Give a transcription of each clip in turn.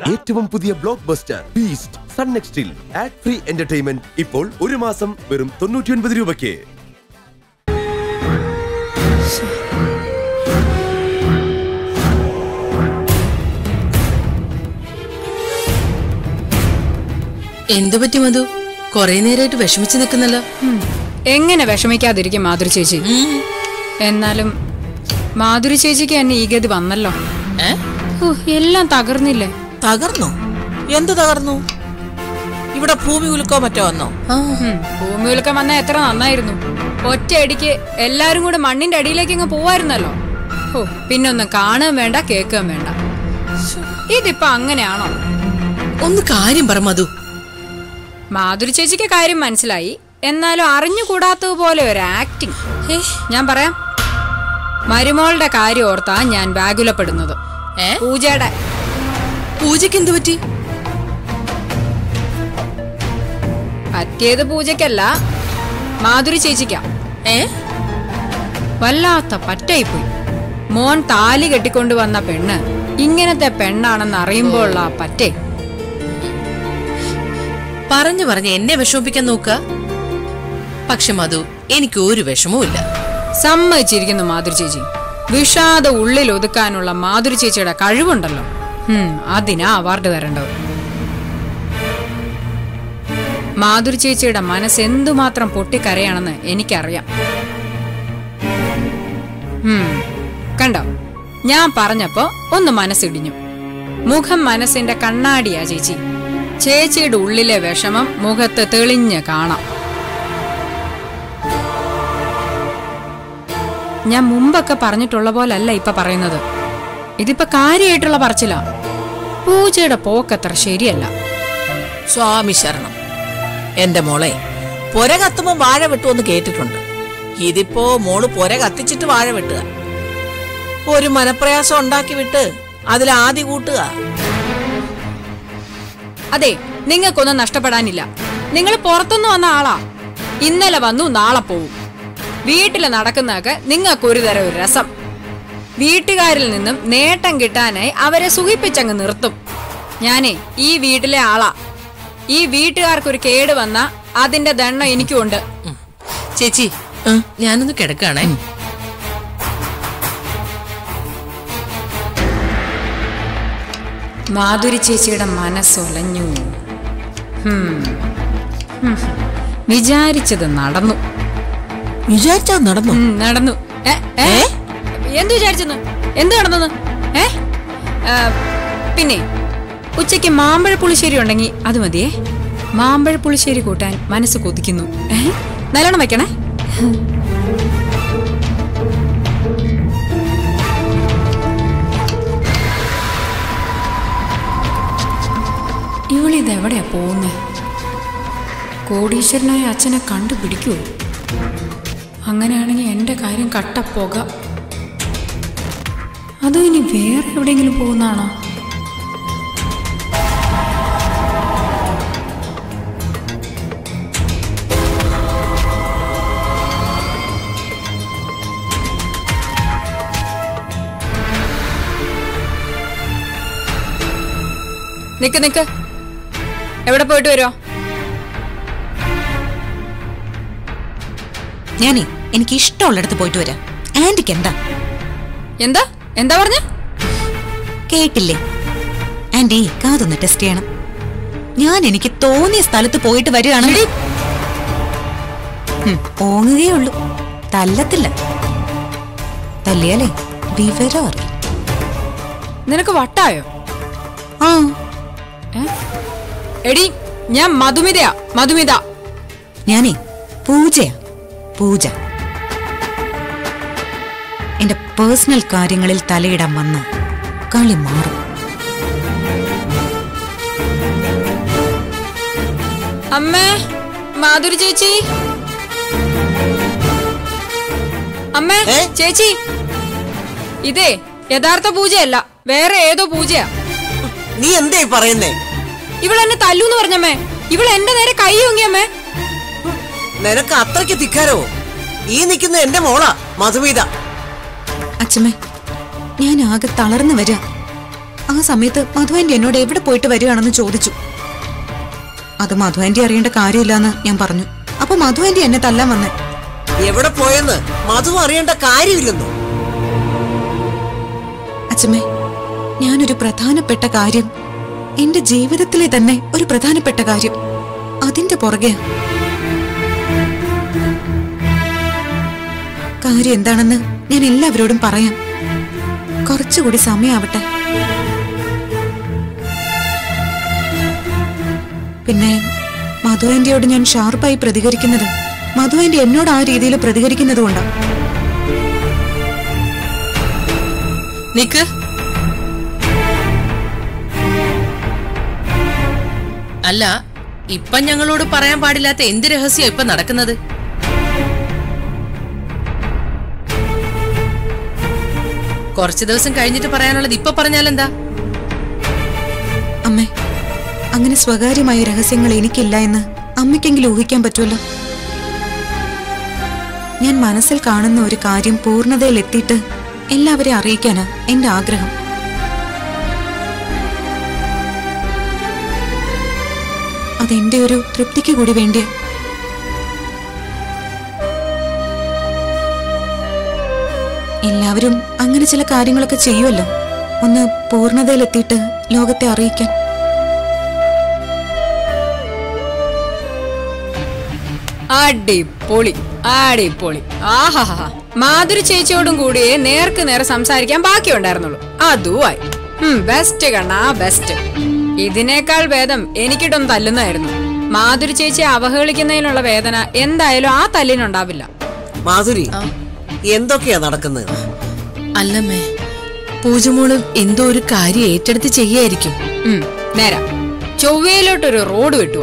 ഏറ്റവും പുതിയ blockbuster Beast Sun നെക്സ്റ്റിൽ ആഡ് ഫ്രീ എന്റർടൈൻമെന്റ് ഇപ്പോൾ ഒരു മാസം വെറും തൊണ്ണൂറ്റി ഒൻപത് രൂപയ്ക്ക് എന്തു പറ്റി മധു കൊറേ നേരമായിട്ട് വിഷമിച്ച് നിൽക്കുന്നല്ലോ എങ്ങനെ വിഷമിക്കാതിരിക്കും മാധുരി ചേച്ചി എന്നാലും മാധുരി ചേച്ചിക്ക് എന്നെ ഈ ഗതി വന്നല്ലോ ഏ ഓ എല്ലാം തകർന്നില്ലേ തകർന്നു എന്ത് തകർന്നു ഇവിടെ ഭൂമി ഉലുക്കോ മറ്റോ വന്നോ ഉം, ഭൂമിയിലൊക്കെ വന്ന എത്ര നന്നായിരുന്നു ഒറ്റയടിക്ക് എല്ലാരും കൂടെ മണ്ണിന്റെ അടിയിലേക്ക് അങ്ങ് പോവായിരുന്നല്ലോ ഓ പിന്നൊന്നും കാണുകയും വേണ്ട കേൾക്കുകയും വേണ്ട ഇതിപ്പോ അങ്ങനെയാണോ ഒന്ന് കാര്യം പറ മധു മാധുരി ചേച്ചിക്ക് കാര്യം മനസ്സിലായി എന്നാലും അറിഞ്ഞുകൂടാത്തതുപോലെ ഒരു ആക്ടിങ് ഞാൻ പറയാം മരുമോളുടെ കാര്യം ഓർത്താ ഞാൻ ബാഗുലപ്പെടുന്നത് ഏ പൂജയുടെ പൂജയ്ക്ക് എന്തു പറ്റി പറ്റിയത് പൂജയ്ക്കല്ല മാധുരി ചേച്ചിക്കാ ഏ വല്ലാത്ത പറ്റായിപ്പോയി മോൻ താലി കെട്ടിക്കൊണ്ട് വന്ന പെണ്ണ് ഇങ്ങനത്തെ പെണ്ണാണെന്ന് അറിയുമ്പോഴുള്ള ആ പറ്റേ പറഞ്ഞു പറഞ്ഞ് എന്നെ വിഷമിപ്പിക്കാൻ നോക്ക പക്ഷെ മധു എനിക്ക് ഒരു വിഷമവും ഇല്ല സമ്മതിച്ചിരിക്കുന്നു മാധുരി ചേച്ചി വിഷാദ ഉള്ളിൽ ഒതുക്കാനുള്ള മാധുരി ചേച്ചിയുടെ കഴിവുണ്ടല്ലോ ഹും, അതിനാ അവാർഡ് തരേണ്ടത് മാധുരി ചേച്ചിയുടെ മനസ്സ് എന്തുമാത്രം പൊട്ടിക്കരയാണെന്ന് എനിക്കറിയാം ഹും, കണ്ടോ ഞാൻ പറഞ്ഞപ്പോ ഒന്ന് മനസ്സിടിഞ്ഞു മുഖം മനസ്സിന്റെ കണ്ണാടിയാ ചേച്ചി ചേച്ചിയുടെ ഉള്ളിലെ വിഷമം മുഖത്ത് തെളിഞ്ഞ് കാണാം ഞാൻ മുമ്പൊക്കെ പറഞ്ഞിട്ടുള്ള പോലല്ല ഇപ്പൊ പറയുന്നത് ഇതിപ്പോ കാര്യമായിട്ടുള്ള പറച്ചിലാ പൂജയുടെ പോക്കത്ര ശരിയല്ല സ്വാമി ശരണം എന്റെ മോളെ പുര കത്തുമ്പോ വാഴ വെട്ടുമെന്ന് കേട്ടിട്ടുണ്ട് ഇതിപ്പോ മോള് പുര കത്തിച്ചിട്ട് വാഴ വെട്ടുക ഒരു മനപ്രയാസം ഉണ്ടാക്കി വിട്ട് അതിൽ ആദ്യ കൂട്ടുക അതെ നിങ്ങൾക്കൊന്നും നഷ്ടപ്പെടാനില്ല നിങ്ങൾ പുറത്തുനിന്ന് വന്ന ആളാ ഇന്നലെ വന്നു നാളെ പോവും വീട്ടിൽ നടക്കുന്നതൊക്കെ നിങ്ങൾക്കൊരു തരം ഒരു രസം വീട്ടുകാരിൽ നിന്നും നേട്ടം കിട്ടാനായി അവരെ സുഖിപ്പിച്ചങ്ങ് നിർത്തും ഞാനേ ഈ വീട്ടിലെ ആളാ ഈ വീട്ടുകാർക്കൊരു കേട് വന്ന അതിന്റെ ദണ്ണം എനിക്കുണ്ട് ചേച്ചി ഞാനൊന്ന് കിടക്കാണേ മാധുരി ചേച്ചിയുടെ മനസ്സൊലഞ്ഞു ഹും. ഹും. വിചാരിച്ചത് നടന്നു വിചാരിച്ചാ നടന്നു ഉം, നടന്നു ഏ, ഏ? എന്ത് വിചാരിച്ചെന്ന് എന്ത് നടന്നെന്ന് ഏ ആ, പിന്നെ ഉച്ചയ്ക്ക് മാമ്പഴ പുളിശ്ശേരി ഉണ്ടെങ്കിൽ അത് മതിയേ മാമ്പഴ പുളിശ്ശേരി കൂട്ടാൻ മനസ്സ് കൊതിക്കുന്നു ഏ? നല്ലോണം വെക്കണേ ഇവളിതെവിടെയാ പോകുന്നേ കോടീശ്വരനായ അച്ഛനെ കണ്ടുപിടിക്കുമോ അങ്ങനെയാണെങ്കിൽ എൻ്റെ കാര്യം കട്ടപ്പോക അതോ ഇനി വേറെ എവിടെയെങ്കിലും പോകുന്നതാണോ നിക്ക് നിക്ക് എവിടെ പോയിട്ട് വരുമോ ഞാനേ എനിക്ക് ഇഷ്ടമുള്ളിടത്ത് പോയിട്ട് വരാം ആന്റിക്ക് എന്താ എന്താ എന്താ പറഞ്ഞ കേട്ടില്ലേ ആന്റി കാതൊന്ന് ടെസ്റ്റ് ചെയ്യണം ഞാൻ എനിക്ക് തോന്നിയ സ്ഥലത്ത് പോയിട്ട് വരികയാണെങ്കിൽ ഹും, ഓങ്ങുകയേ ഉള്ളൂ തല്ലത്തില്ല തല്ലിയാലേ വിവരം അറിയും നിനക്ക് വട്ടായോ ആ ഏ? എടി ഞാൻ മധുമിതയാ മധുമിത ഞാനേ പൂജയാ പൂജ എന്റെ പേഴ്സണൽ കാര്യങ്ങളിൽ തലയിടാൻ വന്ന് കളി മാറും അമ്മേ മാധുരി ചേച്ചി അമ്മേ ഏ? ചേച്ചി ഇതേ യഥാർത്ഥ പൂജയല്ല വേറെ ഏതോ പൂജയാ നീ എന്തേ പറയുന്നേ ഇവളെന്നെ തല്ലൂന്ന് പറഞ്ഞമ്മേ ഇവൾ എന്റെ നേരെ കൈ ഒങ്ങിയമ്മേ നിനക്ക് അത്രയ്ക്ക് ധിക്കാരോ ഈ നിൽക്കുന്ന എന്റെ മോളാ മധുമീത അച്ഛമ്മേ ഞാൻ ആകെ തളർന്നു വരാ ആ സമയത്ത് മധു ആന്റി എന്നോട് എവിടെ പോയിട്ട് വരികയാണെന്ന് ചോദിച്ചു അത് മധു ആന്റി അറിയേണ്ട കാര്യമില്ലെന്ന് ഞാൻ പറഞ്ഞു അപ്പൊ മധു ആന്റി എന്നെ തല്ലാൻ വന്നേ എവിടെ പോയെന്ന് മധു അറിയേണ്ട കാര്യമില്ലെന്നോ അച്ഛമ്മേ ഞാനൊരു പ്രധാനപ്പെട്ട കാര്യം എന്റെ ജീവിതത്തിലെ തന്നെ ഒരു പ്രധാനപ്പെട്ട കാര്യം അതിന്റെ പുറകെ കാര്യം എന്താണെന്ന് ഞാൻ എല്ലാവരോടും പറയാം കുറച്ചുകൂടി സമയാവട്ടെ പിന്നെ മധു ആന്റിയോട് ഞാൻ ഷാർപ്പായി പ്രതികരിക്കുന്നത് മധു ആന്റി എന്നോട് ആ രീതിയിൽ പ്രതികരിക്കുന്നത് കൊണ്ടാണ് നിക്ക് അല്ല ഇപ്പൊ ഞങ്ങളോട് പറയാൻ പാടില്ലാത്ത എന്ത് രഹസ്യം ഇപ്പൊ നടക്കുന്നത് കുറച്ചു ദിവസം കഴിഞ്ഞിട്ട് പറയാനുള്ളത് ഇപ്പൊ പറഞ്ഞാലെന്താ അമ്മേ അങ്ങനെ സ്വകാര്യമായ രഹസ്യങ്ങൾ എനിക്കില്ല എന്ന് അമ്മയ്ക്കെങ്കിലും ഊഹിക്കാൻ പറ്റുമല്ലോ ഞാൻ മനസ്സിൽ കാണുന്ന ഒരു കാര്യം പൂർണ്ണതയിൽ എത്തിയിട്ട് എല്ലാവരെയും അറിയിക്കാനാ എന്റെ ആഗ്രഹം അതെന്റെ ഒരു തൃപ്തിക്ക് കൂടി വേണ്ടിയ എല്ലാവരും അങ്ങനെ ചില കാര്യങ്ങളൊക്കെ ചെയ്യുമല്ലോ ഒന്ന് പൂർണ്ണതയിലെത്തിയിട്ട് ലോകത്തെ അറിയിക്കാൻ അടിപൊളി അടിപൊളി ആഹാഹാ മാധുരി ചേച്ചിയോടും കൂടി നേർക്ക് നേരെ സംസാരിക്കാൻ ബാക്കിയുണ്ടായിരുന്നുള്ളൂ അതുമായി ബെസ്റ്റ് കണ്ണാ ബെസ്റ്റ് ഇതിനേക്കാൾ ഭേദം എനിക്കിട്ടൊന്ന് തല്ലുന്നതായിരുന്നു മാധുരി ചേച്ചിയെ അവഹേളിക്കുന്നതിനുള്ള വേദന എന്തായാലും ആ തല്ലിനുണ്ടാവില്ല മാധുരി എന്തൊക്കെയാ നടക്കുന്നത് അല്ലമ്മേ പൂജമോള് എന്തോ ഒരു കാര്യം ഏറ്റെടുത്ത് ചെയ്യായിരിക്കും ഉം, നേരാ ചൊവ്വയിലോട്ടൊരു റോഡ് വിട്ടു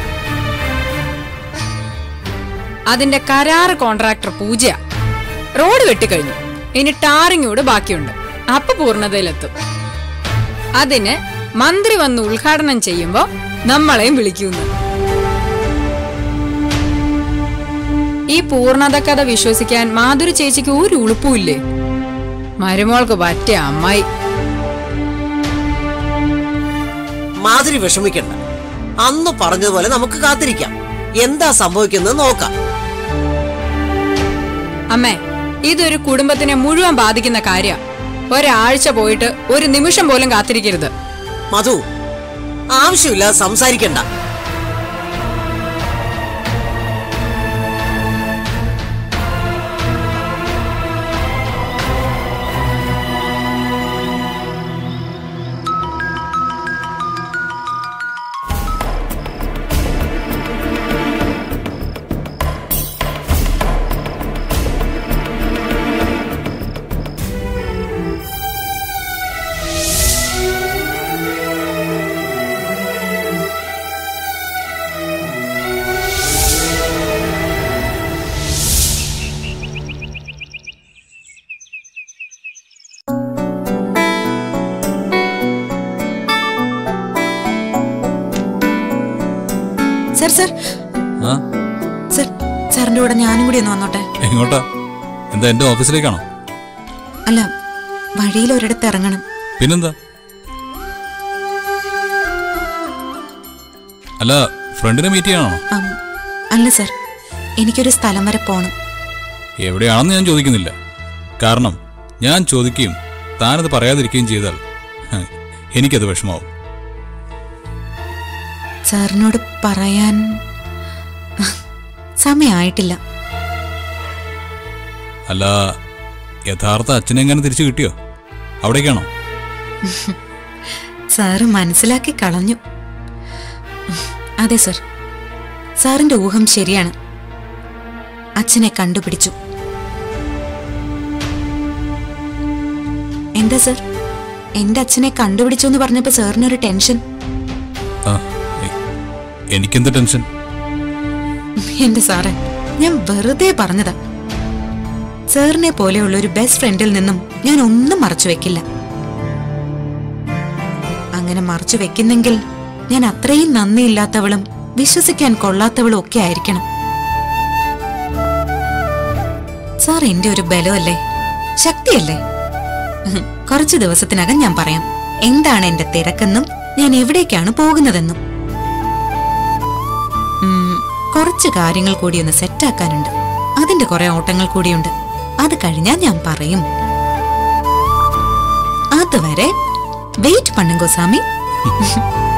അതിന്റെ കരാറ് കോൺട്രാക്ടർ പൂജയാ റോഡ് വെട്ടിക്കഴിഞ്ഞു ഇനി ടാറിങ് കൂടെ ബാക്കിയുണ്ട് അപ്പൊ പൂർണ്ണതയിലെത്തും അതിന് മന്ത്രി വന്ന് ഉദ്ഘാടനം ചെയ്യുമ്പോ നമ്മളെയും വിളിക്കുന്നു ഈ പൂർണ്ണത കഥ വിശ്വസിക്കാൻ മാധുരി ചേച്ചിക്ക് ഒരു ഉളുപ്പുമില്ലേ മരുമോൾക്ക് പറ്റിയ അമ്മായി മാധുരി വിഷമിക്കണ്ട അന്ന് പറഞ്ഞതുപോലെ നമുക്ക് കാത്തിരിക്കാം എന്താ സംഭവിക്കുന്നത് നോക്കാം അമ്മേ ഇതൊരു കുടുംബത്തിനെ മുഴുവൻ ബാധിക്കുന്ന കാര്യ ഒരാഴ്ച പോയിട്ട് ഒരു നിമിഷം പോലും കാത്തിരിക്കരുത് മധു ആവശ്യമില്ലാതെ സംസാരിക്കണ്ട സർ സർ ആ സർ സാറിന്റെ കൂടെ ഞാനും കൂടി ഒന്ന് വന്നോട്ടെ എങ്ങോട്ടാ എന്താ എന്റെ ഓഫീസിലേക്കാണോ അല്ല വഴിയിൽ ഒരിടത്ത് ഇറങ്ങണം പിന്നെന്താ അല്ല ഫ്രണ്ടിനെ മീറ്റ് ചെയ്യണോ അം, അല്ല സർ എനിക്കൊരു സ്ഥലം വരെ പോണം എവിടെയാണെന്ന് ഞാൻ ചോദിക്കുന്നില്ല കാരണം ഞാൻ ചോദിക്കുകയും താനത് പറയാതിരിക്കുകയും ചെയ്താൽ ഹ, എനിക്കത് വിഷമാവും സാറിനോട് പറയാൻ സമയമായിട്ടില്ല അല്ല യഥാർത്ഥ അച്ഛനെ എങ്ങനെ തിരിച്ചു കിട്ടിയോ അവിടേക്കാണോ സാറ് മനസ്സിലാക്കി കളഞ്ഞു അതെ സർ സാറിന്റെ ഊഹം ശരിയാണ് അച്ഛനെ കണ്ടുപിടിച്ചു എന്താ സർ എന്റെ അച്ഛനെ കണ്ടുപിടിച്ചു എന്ന് പറഞ്ഞപ്പോ സാറിനൊരു ടെൻഷൻ ആ എ- എനിക്കെന്ത് ടെൻഷൻ എന്റെ സാറേ ഞാൻ വെറുതെ പറഞ്ഞതാ സാറിനെ പോലെയുള്ള ഒരു ബെസ്റ്റ് ഫ്രണ്ടിൽ നിന്നും ഞാൻ ഒന്നും മറച്ചു വെക്കില്ല അങ്ങനെ മറച്ചു വെക്കുന്നെങ്കിൽ ഞാൻ അത്രയും നന്ദിയില്ലാത്തവളും വിശ്വസിക്കാൻ കൊള്ളാത്തവളും ഒക്കെ ആയിരിക്കണം സാർ എന്റെ ഒരു ബലമല്ലേ ശക്തിയല്ലേ ഉഹും, കുറച്ചു ദിവസത്തിനകം ഞാൻ പറയാം എന്താണ് എന്റെ തിരക്കെന്നും ഞാൻ എവിടേക്കാണ് പോകുന്നതെന്നും ഉം, കുറച്ച് കാര്യങ്ങൾ കൂടി ഒന്ന് സെറ്റാക്കാനുണ്ട് അതിന്റെ കുറെ ഓട്ടങ്ങൾ കൂടിയുണ്ട് അത് കഴിഞ്ഞാൽ ഞാൻ പറയും അതുവരെ വെയിറ്റ് പണ്ണുങ്കോ സ്വാമി